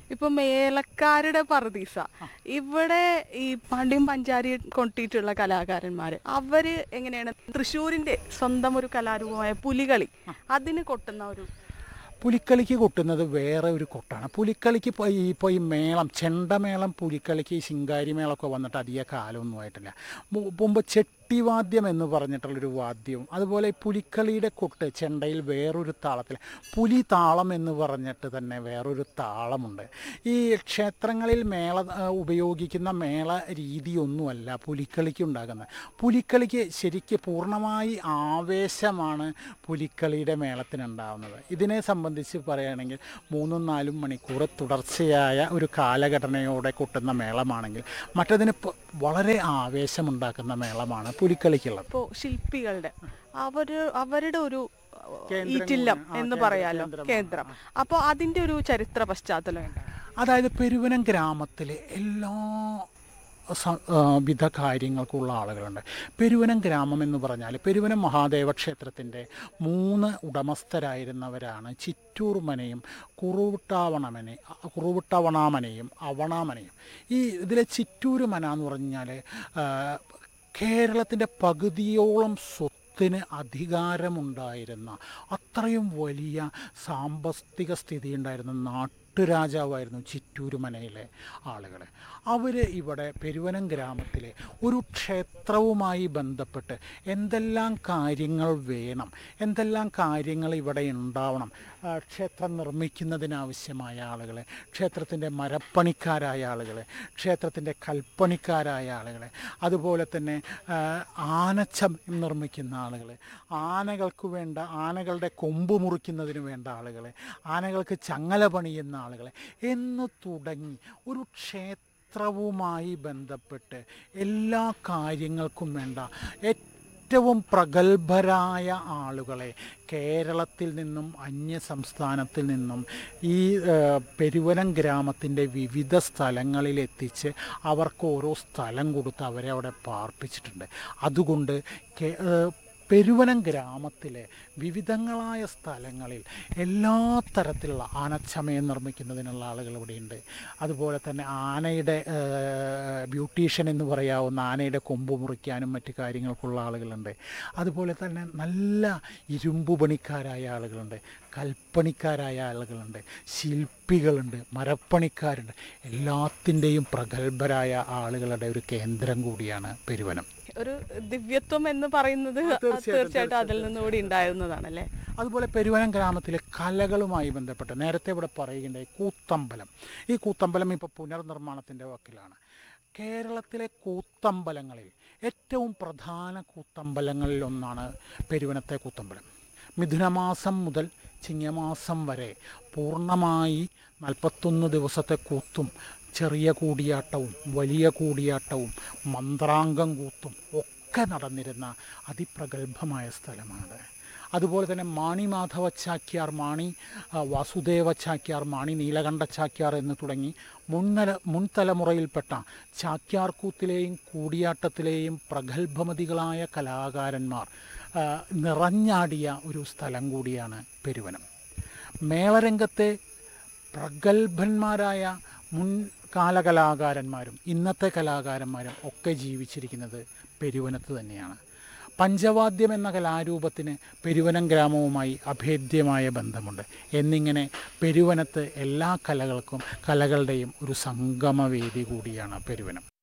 ഇപ്പൊ മേലക്കാരുടെ പറദീസ ഇവിടെ ഈ പാണ്ഡ്യം പഞ്ചാരി കൊണ്ടിട്ടുള്ള കലാകാരന്മാര് അവര് എങ്ങനെയാണ് തൃശ്ശൂരിന്റെ സ്വന്തം ഒരു കലാരൂപമായ പുലികളി അതിന് കൊട്ടുന്ന ഒരു പുലിക്കളിക്ക് കൊട്ടുന്നത് വേറെ ഒരു കൊട്ടാണ് പുലിക്കളിക്ക് ഇപ്പോൾ ഈ ഇപ്പോൾ ഈ മേളം ചെണ്ടമേളം പുലിക്കളിക്ക് ഈ ശിങ്കാരി മേളമൊക്കെ വന്നിട്ട് അധിക കാലമൊന്നും ആയിട്ടില്ല മു- മുമ്പ് ചെട്ടിവാദ്യം എന്ന് പറഞ്ഞിട്ടുള്ളൊരു വാദ്യവും അതുപോലെ ഈ പുലിക്കളിയുടെ കൊട്ട് ചെണ്ടയിൽ വേറൊരു താളത്തിൽ പുലി താളം എന്ന് പറഞ്ഞിട്ട് തന്നെ വേറൊരു താളമുണ്ട് ഈ ക്ഷേത്രങ്ങളിൽ മേള ആ, ഉപയോഗിക്കുന്ന മേള രീതിയൊന്നുമല്ല പുലിക്കളിക്ക് ഉണ്ടാകുന്നത് പുലിക്കളിക്ക് ശരിക്ക് പൂർണ്ണമായി ആവേശമാണ് പുലിക്കളിയുടെ മേളത്തിനുണ്ടാകുന്നത് ഇതിനെ സംബന്ധിച്ച് പറയുകയാണെങ്കിൽ മൂന്നും നാലും മണിക്കൂർ തുടർച്ചയായ ഒരു കാലഘടനയോടെ കൊട്ടുന്ന മേളമാണെങ്കിൽ മറ്റതിന് പ- വളരെ ആവേശമുണ്ടാക്കുന്ന മേളമാണ് പുലിക്കളിക്കുള്ളത് ഇപ്പോ ശില്പികളുടെ അവര് അവരുടെ ഒരു കേന്ദ്രം ഈറ്റില്ലം കൂടി- ആ, എന്ന് കേന്ദ്ര- പറയാലോ കേന്ദ്രമാണ്. കേന്ദ്രം അപ്പൊ അതിന്റെ ഒരു ചരിത്ര പശ്ചാത്തലം എന്താണ് അതായത് പെരുവനം ഗ്രാമത്തിലെ എല്ലാ സ- ആ, വിധ കാര്യങ്ങൾക്കുള്ള ആളുകളുണ്ട് പെരുവനം ഗ്രാമം എന്ന് പറഞ്ഞാൽ പെരുവനം മഹാദേവ ക്ഷേത്രത്തിൻ്റെ മൂന്ന് ഉടമസ്ഥരായിരുന്നവരാണ് ചിറ്റൂർ മനയും കുറുവിട്ടാവണമനെ കുറുവിട്ടവണാമനയും അവണാമനയും ഈ ഇതിലെ ചിറ്റൂർ മന എന്ന് പറഞ്ഞാൽ കേരളത്തിൻ്റെ പകുതിയോളം സ്വത്തിന് അധികാരമുണ്ടായിരുന്ന അത്രയും വലിയ സാമ്പത്തിക സ്ഥിതി ഉണ്ടായിരുന്ന നാട്ടുരാജാവായിരുന്നു ചിറ്റൂരുമനയിലെ ആളുകൾ അവർ ഇവിടെ പെരുവനം ഗ്രാമത്തിലെ ഒരു ക്ഷേത്രവുമായി ബന്ധപ്പെട്ട് എന്തെല്ലാം കാര്യങ്ങൾ വേണം എന്തെല്ലാം കാര്യങ്ങൾ ഇവിടെ ഉണ്ടാവണം ആ, ക്ഷേത്രം നിർമ്മിക്കുന്നതിനാവശ്യമായ ആളുകൾ ക്ഷേത്രത്തിൻ്റെ മരപ്പണിക്കാരായ ആളുകൾ ക്ഷേത്രത്തിൻ്റെ കൽപ്പണിക്കാരായ ആളുകൾ അതുപോലെ തന്നെ ആ, ആനച്ചം നിർമ്മിക്കുന്ന ആളുകൾ ആനകൾക്ക് വേണ്ട ആനകളുടെ കൊമ്പ് മുറിക്കുന്നതിന് വേണ്ട ആളുകൾ ആനകൾക്ക് ചങ്ങല പണിയുന്ന ആളുകൾ എന്ന് തുടങ്ങി ഒരു ക്ഷേത്രവുമായി ബന്ധപ്പെട്ട് എല്ലാ കാര്യങ്ങൾക്കും വേണ്ട ഏറ്റവും പ്രഗത്ഭരായ ആളുകളെ കേരളത്തിൽ നിന്നും അന്യ സംസ്ഥാനത്തിൽ നിന്നും ഈ ഏഹ്, പെരുവനം ഗ്രാമത്തിൻ്റെ വിവിധ സ്ഥലങ്ങളിൽ എത്തിച്ച് അവർക്ക് ഓരോ സ്ഥലം കൊടുത്ത് അവരെ അവിടെ പാർപ്പിച്ചിട്ടുണ്ട് അതുകൊണ്ട് കേ ഏഹ്, പെരുവനം ഗ്രാമത്തിലെ വിവിധങ്ങളായ സ്ഥലങ്ങളിൽ എല്ലാ തരത്തിലുള്ള ആനച്ചമയം നിർമ്മിക്കുന്നതിനുള്ള ആളുകൾ ഇവിടെയുണ്ട് അതുപോലെ തന്നെ ആനയുടെ ഏഹ്, ബ്യൂട്ടീഷ്യൻ എന്ന് പറയാവുന്ന ആനയുടെ കൊമ്പ് മുറിക്കാനും മറ്റു കാര്യങ്ങൾക്കുള്ള ആളുകളുണ്ട് അതുപോലെ തന്നെ നല്ല ഇരുമ്പ് പണിക്കാരായ ആളുകളുണ്ട് കൽപ്പണിക്കാരായ ആളുകളുണ്ട് ശില്പികളുണ്ട് മരപ്പണിക്കാരുണ്ട് എല്ലാത്തിൻ്റെയും പ്രഗത്ഭരായ ആളുകളുടെ ഒരു കേന്ദ്രം കൂടിയാണ് പെരുവനം ഒരു ദിവ്യത്വം എന്ന് പറയുന്നത് തീർച്ചയായിട്ടും, തീർച്ചയായിട്ടും അതിൽ നിന്നുകൂടി ഉണ്ടായിരുന്നതാണല്ലേ അതുപോലെ പെരുവനം ഗ്രാമത്തിലെ കലകളുമായി ബന്ധപ്പെട്ട് നേരത്തെ ഇവിടെ പറയുകയുണ്ടായി കൂത്തമ്പലം ഈ കൂത്തമ്പലം ഇപ്പോൾ പുനർനിർമ്മാണത്തിൻ്റെ വക്കിലാണ് കേരളത്തിലെ കൂത്തമ്പലങ്ങളിൽ ഏറ്റവും പ്രധാന കൂത്തമ്പലങ്ങളിൽ ഒന്നാണ് പെരുവനത്തെ കൂത്തമ്പലം മിഥുനമാസം മുതൽ ചിങ്ങമാസം വരെ പൂർണ്ണമായി നാൽപ്പത്തൊന്ന് ദിവസത്തെ കൂത്തും ചെറിയ കൂടിയാട്ടവും വലിയ കൂടിയാട്ടവും മന്ത്രാംഗം കൂത്തും ഒക്കെ നടന്നിരുന്ന അതിപ്രഗത്ഭമായ സ്ഥലമാണ് അതുപോലെ തന്നെ മാണി മാധവ ചാക്യാർ മാണി ആ, വാസുദേവ ചാക്യാർ മാണി നീലകണ്ഠ ചാക്യാർ എന്ന് തുടങ്ങി മുൻതല മുൻതലമുറയിൽപ്പെട്ട ചാക്യാർ കൂത്തിലെയും കൂടിയാട്ടത്തിലെയും പ്രഗത്ഭമതികളായ കലാകാരന്മാർ ആ, നിറഞ്ഞാടിയ ഒരു സ്ഥലം കൂടിയാണ് പെരുവനം മേളരംഗത്തെ പ്രഗത്ഭന്മാരായ മുൻകാല കലാകാരന്മാരും ഇന്നത്തെ കലാകാരന്മാരും ഒക്കെ ജീവിച്ചിരിക്കുന്നത് പെരുവനത്ത് തന്നെയാണ് പഞ്ചവാദ്യം എന്ന കലാരൂപത്തിന് പെരുവനം ഗ്രാമവുമായി അഭേദ്യമായ ബന്ധമുണ്ട് എന്നിങ്ങനെ പെരുവനത്ത് എല്ലാ കലകൾക്കും കലകളുടെയും ഒരു സംഗമവേദി കൂടിയാണ് പെരുവനം